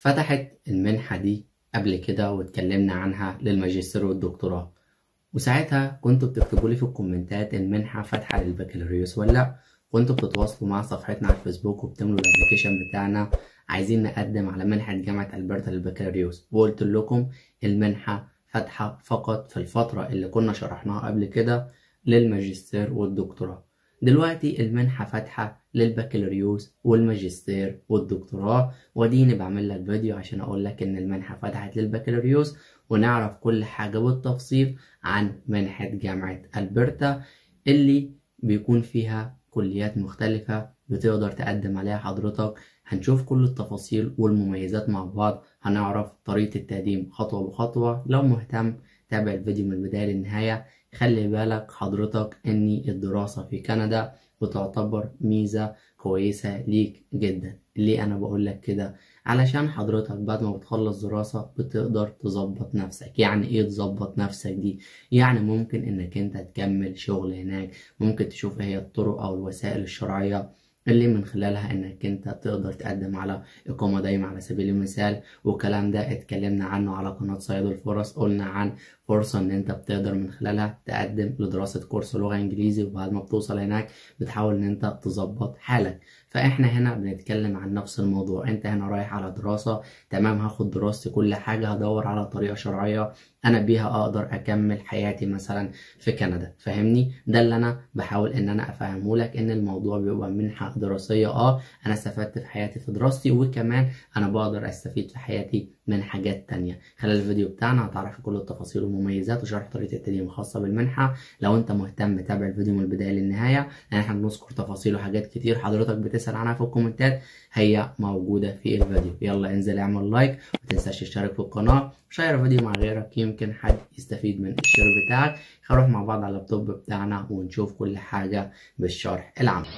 فتحت المنحة دي قبل كده واتكلمنا عنها للماجستير والدكتوراه وساعتها كنتوا بتكتبوا لي في الكومنتات المنحة فاتحة للبكالوريوس ولا لأ كنتوا بتتواصلوا مع صفحتنا على الفيسبوك وبتملوا الابلكيشن بتاعنا عايزين نقدم على منحة جامعة ألبرتا للبكالوريوس وقلت لكم المنحة فاتحة فقط في الفترة اللي كنا شرحناها قبل كده للماجستير والدكتوراه دلوقتي المنحة فاتحة للبكالوريوس والماجستير والدكتوراه وديني بعمل لك فيديو عشان اقول لك ان المنحة فتحت للبكالوريوس ونعرف كل حاجة بالتفصيل عن منحة جامعة ألبرتا اللي بيكون فيها كليات مختلفة بتقدر تقدم عليها حضرتك هنشوف كل التفاصيل والمميزات مع بعض هنعرف طريقة التقديم خطوة بخطوة لو مهتم تابع الفيديو من البداية للنهاية خلي بالك حضرتك ان الدراسة في كندا بتعتبر ميزة كويسة ليك جدا ليه انا بقول لك كده علشان حضرتك بعد ما بتخلص دراسة بتقدر تظبط نفسك يعني ايه تظبط نفسك دي يعني ممكن انك انت تكمل شغل هناك ممكن تشوف ايه هي الطرق او الوسائل الشرعية اللي من خلالها انك انت تقدر تقدم على اقامة دايمة على سبيل المثال والكلام ده اتكلمنا عنه على قناة صياد الفرص قلنا عن فرصة ان انت بتقدر من خلالها تقدم لدراسة كورس لغة انجليزي وبعد ما بتوصل هناك بتحاول ان انت تظبط حالك فاحنا هنا بنتكلم عن نفس الموضوع انت هنا رايح على دراسة تمام هاخد دراستي كل حاجة هدور على طريقة شرعية انا بيها اقدر اكمل حياتي مثلا في كندا فاهمني ده اللي انا بحاول ان انا افهمه لك ان الموضوع بيبقى منحة دراسية اه انا استفدت في حياتي في دراستي وكمان انا بقدر استفيد في حياتي من حاجات تانية خلال الفيديو بتاعنا هتعرف كل التفاصيل والمميزات وشرح طريقة التقديم الخاصة بالمنحة لو انت مهتم تابع الفيديو من البداية للنهاية لان احنا بنذكر تفاصيل وحاجات كتير حضرتك بتسأل عنها في الكومنتات هي موجودة في الفيديو يلا انزل اعمل لايك ومتنساش تشترك في القناة وشير الفيديو مع غيرك يمكن حد يستفيد من الشير بتاعك هنروح مع بعض على اللابتوب بتاعنا ونشوف كل حاجة بالشرح العملي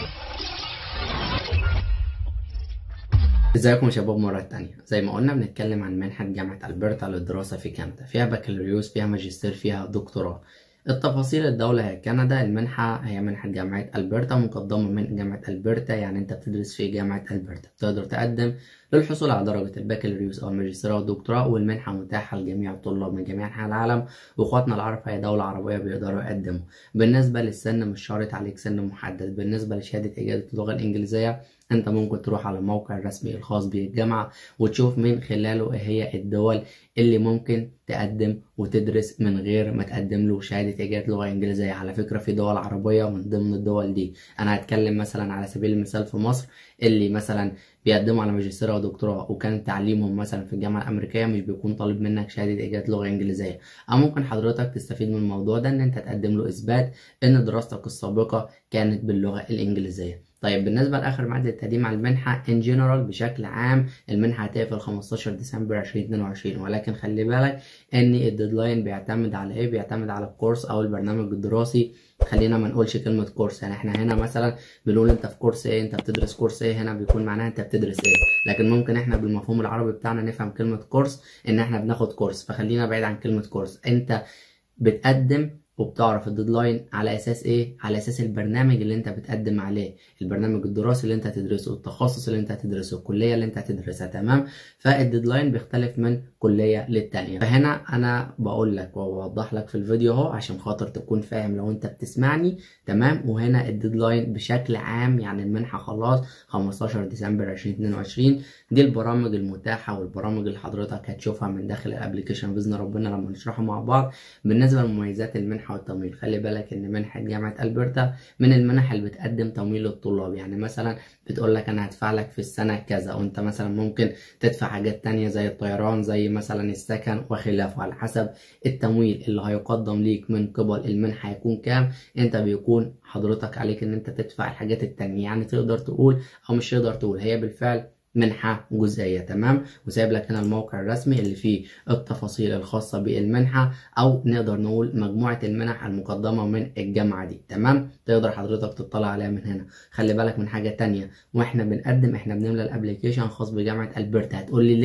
ازيكم يا شباب مرة تانية زي ما قلنا بنتكلم عن منحة جامعة ألبرتا للدراسة في كندا فيها بكالوريوس فيها ماجستير فيها دكتوراه التفاصيل الدولة هي كندا المنحة هي منحة جامعة ألبرتا مقدمة من جامعة ألبرتا يعني أنت بتدرس في جامعة ألبرتا تقدر تقدم للحصول على درجة البكالوريوس أو الماجستير أو الدكتوراه والمنحة متاحة لجميع الطلاب من جميع أنحاء العالم وإخواتنا العرب في أي دولة عربية بيقدروا يقدموا بالنسبة للسن مش شرط عليك سن محدد بالنسبة لشهادة إجازة اللغة الإنجليزية انت ممكن تروح على الموقع الرسمي الخاص بالجامعة وتشوف من خلاله ايه هي الدول اللي ممكن تقدم وتدرس من غير ما تقدم له شهادة إجازة لغة إنجليزية على فكرة في دول عربية من ضمن الدول دي أنا هتكلم مثلا على سبيل المثال في مصر اللي مثلا بيقدموا على ماجستير او دكتوراه وكان تعليمهم مثلا في الجامعه الامريكيه مش بيكون طالب منك شهاده اجازه لغه انجليزيه او ممكن حضرتك تستفيد من الموضوع ده ان انت تقدم له اثبات ان دراستك السابقه كانت باللغه الانجليزيه طيب بالنسبه لاخر ميعاد التقديم على المنحه ان جنرال بشكل عام المنحه هتقفل 15 ديسمبر 2022 ولكن خلي بالك ان الديدلاين بيعتمد على ايه بيعتمد على الكورس او البرنامج الدراسي خلينا ما نقولش كلمه كورس يعني احنا هنا مثلا بنقول انت في كورس ايه انت بتدرس كورس ايه هنا بيكون معناها انت بتدرس ايه لكن ممكن احنا بالمفهوم العربي بتاعنا نفهم كلمه كورس ان احنا بناخد كورس فخلينا بعيد عن كلمه كورس انت بتقدم وبتعرف الديدلاين على اساس ايه على اساس البرنامج اللي انت بتقدم عليه البرنامج الدراسي اللي انت هتدرسه التخصص اللي انت هتدرسه الكليه اللي انت هتدرسها تمام فالديدلاين بيختلف من كليه للتانيه فهنا انا بقول لك وبوضح لك في الفيديو اهو عشان خاطر تكون فاهم لو انت بتسمعني تمام وهنا الديدلاين بشكل عام يعني المنحه خلاص 15 ديسمبر 2022 دي البرامج المتاحه والبرامج اللي حضرتك هتشوفها من داخل الابلكيشن باذن ربنا لما نشرحه مع بعض بالنسبه لمميزات المنحه المنحة والتمويل خلي بالك ان منحة جامعة البرتا من المنح اللي بتقدم تمويل للطلاب يعني مثلا بتقول لك انا هدفع لك في السنة كذا وانت مثلا ممكن تدفع حاجات تانية زي الطيران زي مثلا السكن وخلافه على حسب التمويل اللي هيقدم ليك من قبل المنحة هيكون كام انت بيكون حضرتك عليك ان انت تدفع الحاجات التانية يعني تقدر تقول او مش تقدر تقول هي بالفعل منحة جزئية تمام وسايب لك هنا الموقع الرسمي اللي فيه التفاصيل الخاصة بالمنحة أو نقدر نقول مجموعة المنح المقدمة من الجامعة دي تمام تقدر حضرتك تطلع عليها من هنا خلي بالك من حاجة تانية واحنا بنقدم احنا بنملى الابليكيشن خاص بجامعة البرتا هتقول لي ليه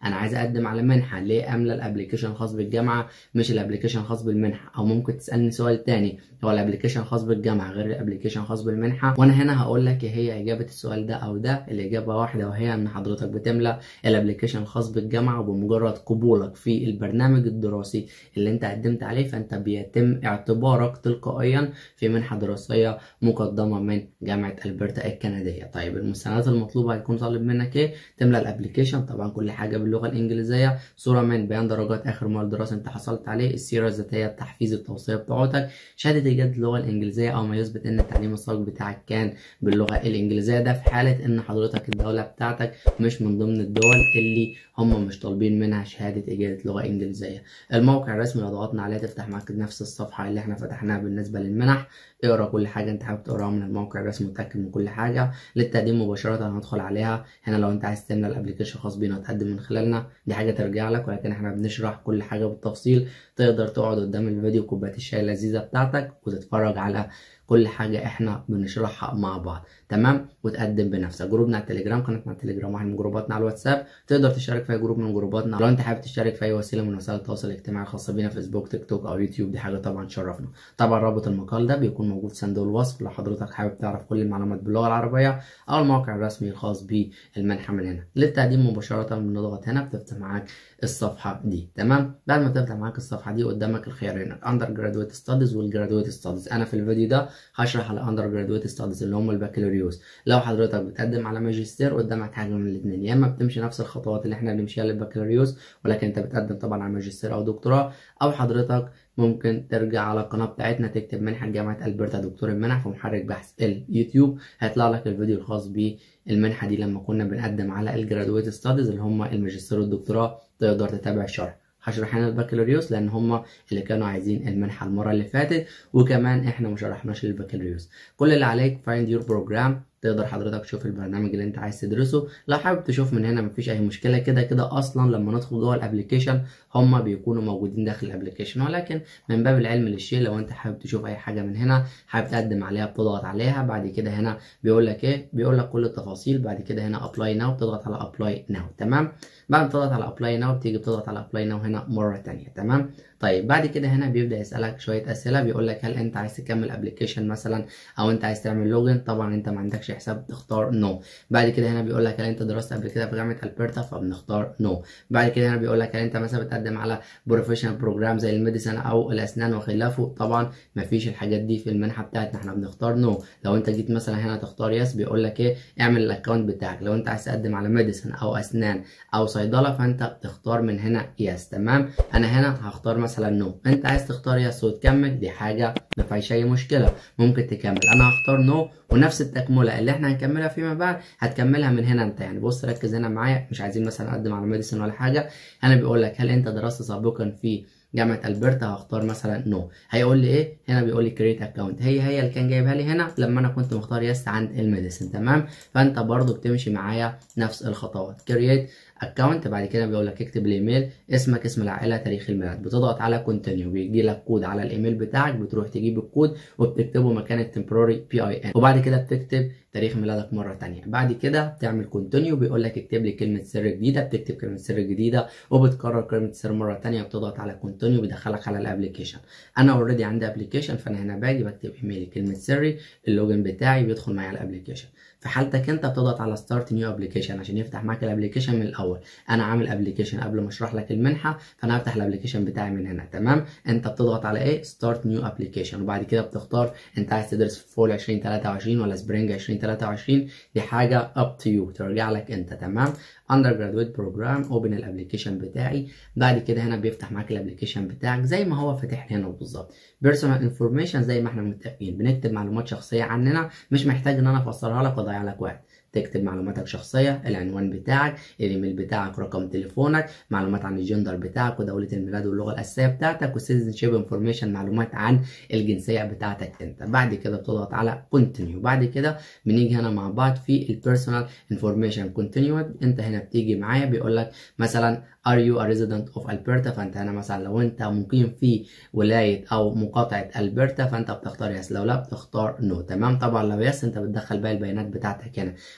انا عايز اقدم على منحه ليه املى الابلكيشن الخاص بالجامعه مش الابلكيشن الخاص بالمنحه او ممكن تسالني سؤال تاني هو الابلكيشن الخاص بالجامعه غير الابلكيشن الخاص بالمنحه وانا هنا هقول لك ايه هي اجابه السؤال ده او ده الاجابه واحده وهي ان حضرتك بتملى الابلكيشن الخاص بالجامعه وبمجرد قبولك في البرنامج الدراسي اللي انت قدمت عليه فانت بيتم اعتبارك تلقائيا في منحه دراسيه مقدمه من جامعه البرتا الكنديه طيب المستندات المطلوبه هيكون طالب منك ايه تملى الابلكيشن طبعا كل حاجه باللغه الانجليزيه صوره من بيان درجات اخر مره دراسه انت حصلت عليه السيره الذاتيه التحفيز التوصيه بتاعتك شهاده ايجاد اللغه الانجليزيه او ما يثبت ان التعليم السابق بتاعك كان باللغه الانجليزيه ده في حاله ان حضرتك الدوله بتاعتك مش من ضمن الدول اللي هم مش طالبين منها شهاده اجاده لغه انجليزيه الموقع الرسمي لو ضغطنا عليه تفتح معاك نفس الصفحه اللي احنا فتحناها بالنسبه للمنح اقرا كل حاجه انت حابب تقراها من الموقع الرسمي وتاكد من كل حاجه للتقديم مباشره هندخل عليها هنا لو انت عايز تملى الابلكيشن الخاص بينا وتقدم من خلالنا دي حاجه ترجع لك ولكن احنا بنشرح كل حاجه بالتفصيل تقدر تقعد قدام الفيديو كوبايه الشاي اللذيذه بتاعتك وتتفرج على كل حاجة احنا بنشرحها مع بعض تمام وتقدم بنفسك جروبنا على التليجرام قناتنا على التليجرام واحد من جروباتنا على الواتساب تقدر تشارك في اي جروب من جروباتنا لو انت حابب تشارك في اي وسيله من وسائل التواصل الاجتماعي الخاصه بينا فيسبوك تيك توك او يوتيوب دي حاجه طبعا تشرفنا طبعا رابط المقال ده بيكون موجود في صندوق الوصف لو حضرتك حابب تعرف كل المعلومات باللغه العربيه او الموقع الرسمي الخاص بالمنحه من هنا للتقديم مباشره بنضغط هنا بتفتح معاك الصفحه دي تمام بعد ما تفتح معاك الصفحه دي قدامك الخيارين الاندر جرادويت ستاديز والجرادويت ستاديز انا في الفيديو ده هشرح على اندر جرادويت ستاديز اللي هم البكالوريوس لو حضرتك بتقدم على ماجستير قدامك حاجه من الاثنين يا اما بتمشي نفس الخطوات اللي احنا بنمشيها للبكالوريوس ولكن انت بتقدم طبعا على ماجستير او دكتوراه او حضرتك ممكن ترجع على القناه بتاعتنا تكتب منحه جامعه البرتا دكتور المنح في محرك بحث اليوتيوب هيطلع لك الفيديو الخاص بالمنحه دي لما كنا بنقدم على الجرادويت ستاديز اللي هم الماجستير والدكتوراه تقدر تتابع الشرح هشرح هنا البكالوريوس لان هم اللي كانوا عايزين المنحه المره اللي فاتت وكمان احنا ما شرحناش البكالوريوس كل اللي عليك فايند يور بروجرام تقدر حضرتك تشوف البرنامج اللي انت عايز تدرسه لو حابب تشوف من هنا مفيش اي مشكله كده كده اصلا لما ندخل جوه الابلكيشن هم بيكونوا موجودين داخل الابلكيشن ولكن من باب العلم للشيء لو انت حابب تشوف اي حاجه من هنا حابب تقدم عليها بتضغط عليها بعد كده هنا بيقول لك ايه بيقول لك كل التفاصيل بعد كده هنا ابلاي ناو بتضغط على ابلاي ناو تمام بعد ما تضغط على ابلاي ناو بتيجي بتضغط على ابلاي ناو هنا مره ثانيه تمام طيب بعد كده هنا بيبدا يسالك شويه اسئله بيقول لك هل انت عايز تكمل ابلكيشن مثلا او انت عايز تعمل لوجن طبعا انت ما عندكش حساب تختار نو no. بعد كده هنا بيقول لك هل انت درست قبل كده في جامعه البرتا فبنختار نو no. بعد كده هنا بيقول لك هل انت مثلا بتقدم على بروفيشنال بروجرام زي الميديسن او الاسنان وخلافه طبعا ما فيش الحاجات دي في المنحه بتاعتنا احنا بنختار نو no. لو انت جيت مثلا هنا تختار يس بيقول لك ايه اعمل الاكونت بتاعك لو انت عايز تقدم على ميديسن او اسنان او صيدله فانت بتختار من هنا يس تمام انا هنا هختار مثلا نو انت عايز تختار يس وتكمل دي حاجه ما فيهاش اي مشكله ممكن تكمل انا هختار نو ونفس التكمله اللي احنا هنكملها فيما بعد هتكملها من هنا انت يعني بص ركز هنا معايا مش عايزين مثلا اقدم على ميديسن ولا حاجه هنا بيقول لك هل انت درست سابقا في جامعه البرتا هختار مثلا نو no. هيقول لي ايه هنا بيقول لي كريت اكونت هي هي اللي كان جايبها لي هنا لما انا كنت مختار يس عند الميديسن تمام فانت برضو بتمشي معايا نفس الخطوات كريت اكونت بعد كده بيقول لك اكتب الايميل اسمك اسم العائله تاريخ الميلاد بتضغط على كونتينيو بيجي لك كود على الايميل بتاعك بتروح تجيب الكود وبتكتبه مكان التمبروري بي اي ان وبعد كده بتكتب تاريخ ميلادك مره تانية بعد كده بتعمل كونتينيو بيقول لك اكتب لي كلمه سر جديده بتكتب كلمه سر جديده وبتكرر كلمه سر مره تانية وبتضغط على كونتينيو بيدخلك على الابلكيشن انا اوريدي عندي ابلكيشن فانا هنا باجي بكتب ايميلي كلمه سري اللوجن بتاعي بيدخل معايا على الابلكيشن في حالتك انت بتضغط على ستارت نيو ابلكيشن عشان يفتح معاك الابلكيشن من الاول انا عامل ابلكيشن قبل ما اشرح لك المنحه فانا هفتح الابلكيشن بتاعي من هنا تمام انت بتضغط على ايه ستارت نيو ابلكيشن وبعد كده بتختار انت عايز تدرس في فول 2023 ولا سبرينج 2023 دي حاجه اب تو يو ترجع لك انت تمام اندر جرادويت بروجرام اوبن الابلكيشن بتاعي بعد كده هنا بيفتح معاك الابلكيشن بتاعك زي ما هو فاتح هنا بالظبط بيرسونال انفورميشن زي ما احنا متفقين بنكتب معلومات شخصيه عننا مش محتاج ان انا افسرها لك واضيع لك وقت تكتب معلوماتك شخصية العنوان بتاعك الايميل بتاعك رقم تليفونك معلومات عن الجندر بتاعك ودولة الميلاد واللغة الأساسية بتاعتك والسيتيزنشيب انفورميشن معلومات عن الجنسية بتاعتك انت بعد كده بتضغط على كونتينيو بعد كده بنيجي هنا مع بعض في البيرسونال انفورميشن كونتينيو انت هنا بتيجي معايا بيقول لك مثلا are you a resident of Alberta فانت هنا مثلا لو انت مقيم في ولاية او مقاطعة البرتا فانت بتختار يس لو لا بتختار نو no. تمام طبعا لو يس انت بتدخل باقي البيانات بتاعتك هنا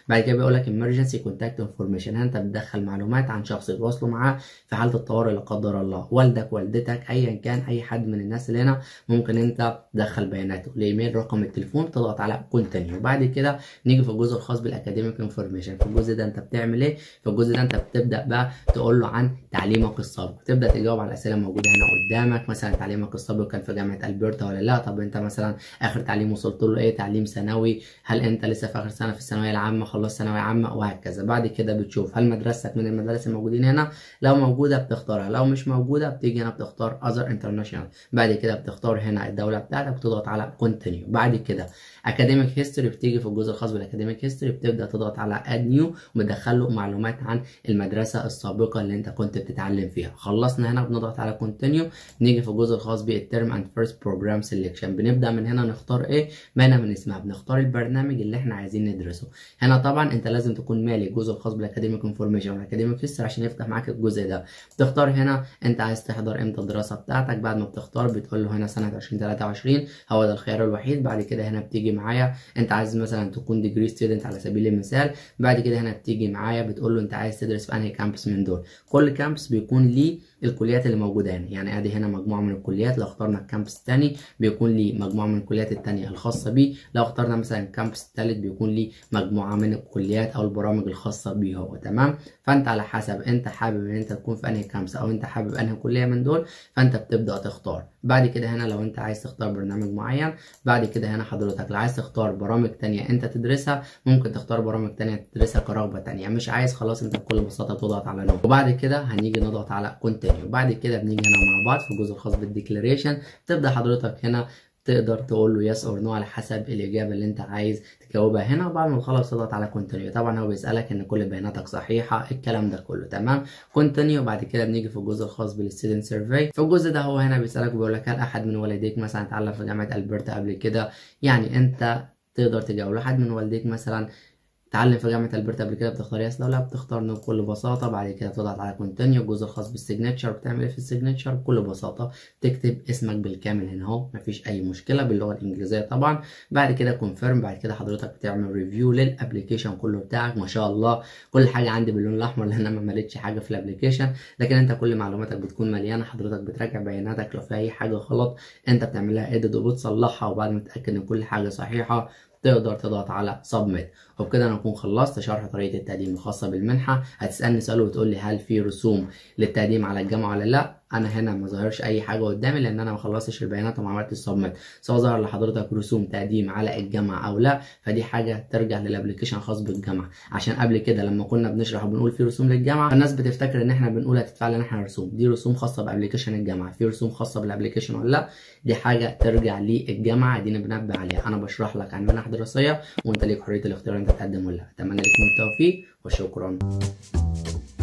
بعد كده بيقول لك emergency contact information انت بتدخل معلومات عن شخص يتواصلوا معاه في حاله الطوارئ لا قدر الله والدك والدتك ايا كان اي حد من الناس اللي هنا ممكن انت تدخل بياناته الايميل رقم التليفون تضغط على كونتينيو بعد كده نيجي في الجزء الخاص بالاكاديميك انفورميشن في الجزء ده انت بتعمل ايه في الجزء ده انت بتبدا بقى تقول له عن تعليمك السابق تبدا تجاوب على الاسئله الموجوده هنا قدامك مثلا تعليمك السابق كان في جامعه البرتا ولا لا طب انت مثلا اخر تعليم وصلت له ايه تعليم ثانوي هل انت لسه في اخر سنه في الثانويه العامه خلصت ثانويه عامه وهكذا بعد كده بتشوف هل مدرستك من المدارس الموجودين هنا لو موجوده بتختارها لو مش موجوده بتيجي هنا بتختار اذر انترناشونال بعد كده بتختار هنا الدوله بتاعتك وتضغط على كونتينيو بعد كده اكاديميك هيستوري بتيجي في الجزء الخاص بالاكاديميك هيستوري بتبدا تضغط على اد نيو وبتدخل له معلومات عن المدرسه السابقه اللي انت كنت بتتعلم فيها خلصنا هنا بنضغط على كونتينيو نيجي في الجزء الخاص بالترم اند فيرست بروجرام سيلكشن بنبدا من هنا نختار ايه باينه من اسمها بنختار البرنامج اللي احنا عايزين ندرسه هنا طبعا انت لازم تكون مالي الجزء الخاص بالاكاديميك انفورميشن والاكاديميك هيستوري عشان يفتح معاك الجزء ده بتختار هنا انت عايز تحضر امتى الدراسه بتاعتك بعد ما بتختار بتقول له هنا سنه 2023 هو ده الخيار الوحيد بعد كده هنا بتيجي معايا انت عايز مثلا تكون ديجري ستودنت على سبيل المثال بعد كده هنا بتيجي معايا بتقول له انت عايز تدرس في انهي كامبس من دول كل كامبس بيكون ليه الكليات اللي موجوده هنا يعني ادي هنا مجموعه من الكليات لو اخترنا الكامبس الثاني بيكون ليه مجموعه من الكليات الثانيه الخاصه بيه لو اخترنا مثلا الكامبس الثالث بيكون ليه مجموعه من الكليات او البرامج الخاصه بيه هو تمام فانت على حسب انت حابب ان انت تكون في انهي كامبس او انت حابب انهي كليه من دول فانت بتبدا تختار بعد كده هنا لو انت عايز تختار برنامج معين بعد كده هنا حضرتك لو عايز تختار برامج تانية انت تدرسها ممكن تختار برامج تانية تدرسها كرغبة تانية مش عايز خلاص انت بكل بساطة تضغط على نو وبعد كده هنيجي نضغط على كونتينيو بعد كده بنيجي هنا مع بعض في الجزء الخاص بالديكلاريشن تبدا حضرتك هنا تقدر تقول له يس اور نو على حسب الاجابه اللي انت عايز تجاوبها هنا وبعد ما تخلص تضغط على كونتينيو طبعا هو بيسالك ان كل بياناتك صحيحه الكلام ده كله تمام كونتينيو بعد كده بنيجي في الجزء الخاص بالستودنت سيرفي في الجزء ده هو هنا بيسالك وبيقول لك هل احد من والديك مثلا اتعلم في جامعه البرتا قبل كده يعني انت تقدر تجاوب لو حد من والديك مثلا تعلم في جامعه البرتا قبل كده بتختار يس لو لا بتختار نو بكل بساطه بعد كده تضغط على كونتينيو الجزء الخاص بالسيجنتشر بتعمل ايه في السيجنتشر بكل بساطه تكتب اسمك بالكامل هنا اهو مفيش اي مشكله باللغه الانجليزيه طبعا بعد كده كونفيرم بعد كده حضرتك بتعمل ريفيو للابلكيشن كله بتاعك ما شاء الله كل حاجه عندي باللون الاحمر لان انا ما مليتش حاجه في الابلكيشن لكن انت كل معلوماتك بتكون مليانه حضرتك بتراجع بياناتك لو في اي حاجه غلط انت بتعملها ايديت وبتصلحها وبعد ما تتاكد ان كل حاجه صحيحه تقدر تضغط على سبميت وبكده انا اكون خلصت شرح طريقه التقديم الخاصه بالمنحه هتسالني سؤال وتقول لي هل في رسوم للتقديم على الجامعه ولا لا انا هنا ما ظهرش اي حاجه قدامي لان انا ما خلصتش البيانات وما عملتش سبميت سواء ظهر لحضرتك رسوم تقديم على الجامعه او لا فدي حاجه ترجع للابلكيشن الخاص بالجامعه عشان قبل كده لما كنا بنشرح وبنقول في رسوم للجامعه الناس بتفتكر ان احنا بنقول هتدفع لنا احنا رسوم دي رسوم خاصه بابلكيشن الجامعه في رسوم خاصه بالابلكيشن ولا لا دي حاجه ترجع للجامعه دي بنبه عليها انا بشرح لك عن منح دراسيه وانت ليك حريه الاختيار انت تقدم ولا لا اتمنى لكم التوفيق وشكرا